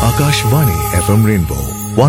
Akashvani FM Rainbow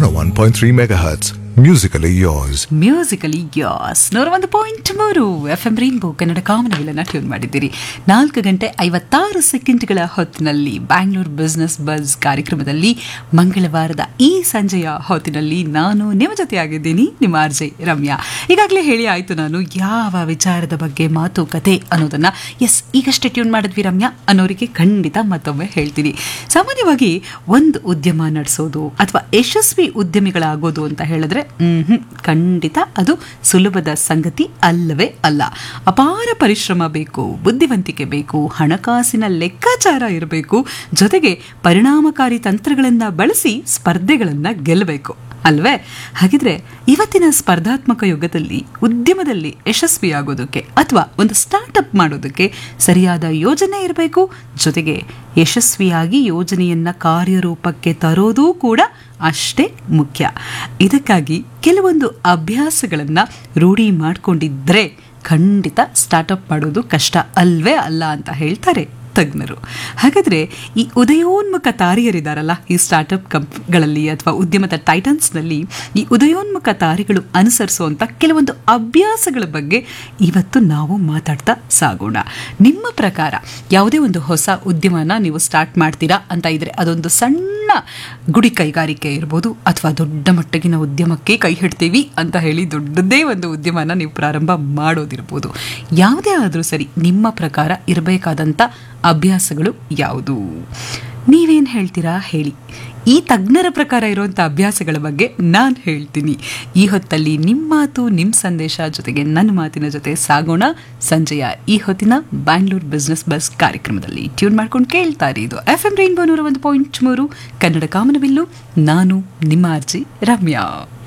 101.3 MHz. Musically yours. Musically yours ನೂರ ಒಂದು ಪಾಯಿಂಟ್ ಮೂರು ಎಫ್ ಎಂ ರೈನ್ಬೋ ಕನ್ನಡ ಕಾಮನವಿಲ್ಲನ್ನ ಟ್ಯೂನ್ ಮಾಡಿದ್ದೀರಿ ನಾಲ್ಕು ಗಂಟೆ ಐವತ್ತಾರು ಸೆಕೆಂಡ್ಗಳ ಹೊತ್ತಿನಲ್ಲಿ ಬ್ಯಾಂಗ್ಳೂರ್ ಬಿಸ್ನೆಸ್ ಬಸ್ ಕಾರ್ಯಕ್ರಮದಲ್ಲಿ ಮಂಗಳವಾರದ ಈ ಸಂಜೆಯ ಹೊತ್ತಿನಲ್ಲಿ ನಾನು ನಿಮ್ಮ ಜೊತೆಯಾಗಿದ್ದೀನಿ ನಿಮ್ಮ ಆರ್ ಜೆ ರಮ್ಯಾ ಈಗಾಗಲೇ ಹೇಳಿ ಆಯಿತು ನಾನು ಯಾವ ವಿಚಾರದ ಬಗ್ಗೆ ಮಾತುಕತೆ ಅನ್ನೋದನ್ನ ಎಸ್ ಈಗಷ್ಟೇ ಟ್ಯೂನ್ ಮಾಡಿದ್ವಿ ರಮ್ಯಾ ಅನ್ನೋರಿಗೆ ಖಂಡಿತ ಮತ್ತೊಮ್ಮೆ ಹೇಳ್ತೀನಿ ಸಾಮಾನ್ಯವಾಗಿ ಒಂದು ಉದ್ಯಮ ನಡೆಸೋದು ಅಥವಾ ಯಶಸ್ವಿ ಉದ್ಯಮಿಗಳಾಗೋದು ಅಂತ ಹೇಳಿದ್ರೆ ಮ್ಹೂ, ಖಂಡಿತ ಅದು ಸುಲಭದ ಸಂಗತಿ ಅಲ್ಲವೇ ಅಲ್ಲ ಅಪಾರ ಪರಿಶ್ರಮ ಬೇಕು ಬುದ್ಧಿವಂತಿಕೆ ಬೇಕು ಹಣಕಾಸಿನ ಲೆಕ್ಕಾಚಾರ ಇರಬೇಕು ಜೊತೆಗೆ ಪರಿಣಾಮಕಾರಿ ತಂತ್ರಗಳನ್ನು ಬಳಸಿ ಸ್ಪರ್ಧೆಗಳನ್ನು ಗೆಲ್ಲಬೇಕು ಅಲ್ವೇ ಹಾಗಿದ್ರೆ ಇವತ್ತಿನ ಸ್ಪರ್ಧಾತ್ಮಕ ಯುಗದಲ್ಲಿ ಉದ್ಯಮದಲ್ಲಿ ಯಶಸ್ವಿಯಾಗೋದಕ್ಕೆ ಅಥವಾ ಒಂದು ಸ್ಟಾರ್ಟ್ಅಪ್ ಮಾಡೋದಕ್ಕೆ ಸರಿಯಾದ ಯೋಜನೆ ಇರಬೇಕು ಜೊತೆಗೆ ಯಶಸ್ವಿಯಾಗಿ ಯೋಜನೆಯನ್ನ ಕಾರ್ಯರೂಪಕ್ಕೆ ತರೋದು ಕೂಡ ಅಷ್ಟೇ ಮುಖ್ಯ ಇದಕ್ಕಾಗಿ ಕೆಲವೊಂದು ಅಭ್ಯಾಸಗಳನ್ನು ರೂಢಿ ಮಾಡಿಕೊಂಡಿದ್ರೆ ಖಂಡಿತ ಸ್ಟಾರ್ಟ್ಅಪ್ ಮಾಡೋದು ಕಷ್ಟ ಅಲ್ವೇ ಅಲ್ಲ ಅಂತ ಹೇಳ್ತಾರೆ ತಜ್ಞರು ಹಾಗಾದ್ರೆ ಈ ಉದಯೋನ್ಮುಖ ತಾರಿಯರಿದಾರಲ್ಲ ಈ ಸ್ಟಾರ್ಟ್ಅಪ್ ಕಂಪ್ಗಳಲ್ಲಿ ಅಥವಾ ಉದ್ಯಮದ ಟೈಟನ್ಸ್ನಲ್ಲಿ ಈ ಉದಯೋನ್ಮುಖ ತಾರಿಗಳು ಅನುಸರಿಸುವಂಥ ಕೆಲವೊಂದು ಅಭ್ಯಾಸಗಳ ಬಗ್ಗೆ ಇವತ್ತು ನಾವು ಮಾತಾಡ್ತಾ ಸಾಗೋಣ ನಿಮ್ಮ ಪ್ರಕಾರ ಯಾವುದೇ ಒಂದು ಹೊಸ ಉದ್ಯಮನ ನೀವು ಸ್ಟಾರ್ಟ್ ಮಾಡ್ತೀರಾ ಅಂತ ಇದ್ರೆ ಅದೊಂದು ಸಣ್ಣ ಗುಡಿ ಕೈಗಾರಿಕೆ ಇರ್ಬೋದು ಅಥವಾ ದೊಡ್ಡ ಮಟ್ಟಗಿನ ಉದ್ಯಮಕ್ಕೆ ಕೈ ಹಿಡ್ತೀವಿ ಅಂತ ಹೇಳಿ ದೊಡ್ಡದೇ ಒಂದು ಉದ್ಯಮನ ನೀವು ಪ್ರಾರಂಭ ಮಾಡೋದಿರ್ಬೋದು ಯಾವುದೇ ಆದರೂ ಸರಿ ನಿಮ್ಮ ಪ್ರಕಾರ ಇರಬೇಕಾದಂಥ ಅಭ್ಯಾಸಗಳು ಯಾವುದು ನೀವೇನು ಹೇಳ್ತೀರಾ ಹೇಳಿ ಈ ತಜ್ಞರ ಪ್ರಕಾರ ಇರುವಂಥ ಅಭ್ಯಾಸಗಳ ಬಗ್ಗೆ ನಾನು ಹೇಳ್ತೀನಿ ಈ ಹೊತ್ತಲ್ಲಿ ನಿಮ್ಮ ಮಾತು ನಿಮ್ಮ ಸಂದೇಶ ಜೊತೆಗೆ ನನ್ನ ಮಾತಿನ ಜೊತೆ ಸಾಗೋಣ ಸಂಜೆಯ ಈ ಹೊತ್ತಿನ ಬ್ಯಾಂಗ್ಳೂರ್ ಬಿಸ್ನೆಸ್ ಬಸ್ ಕಾರ್ಯಕ್ರಮದಲ್ಲಿ ಟ್ಯೂನ್ ಮಾಡ್ಕೊಂಡು ಕೇಳ್ತಾ ಇರಿ ಇದು ಎಫ್ ಎಂ ರೈನ್ಬೋ ನೂರ ಒಂದು ಪಾಯಿಂಟ್ ಮೂರು ಕನ್ನಡ ಕಾಮನಬಿಲ್ಲು ನಾನು ನಿಮ್ಮ ಅರ್ಜಿ ರಮ್ಯಾ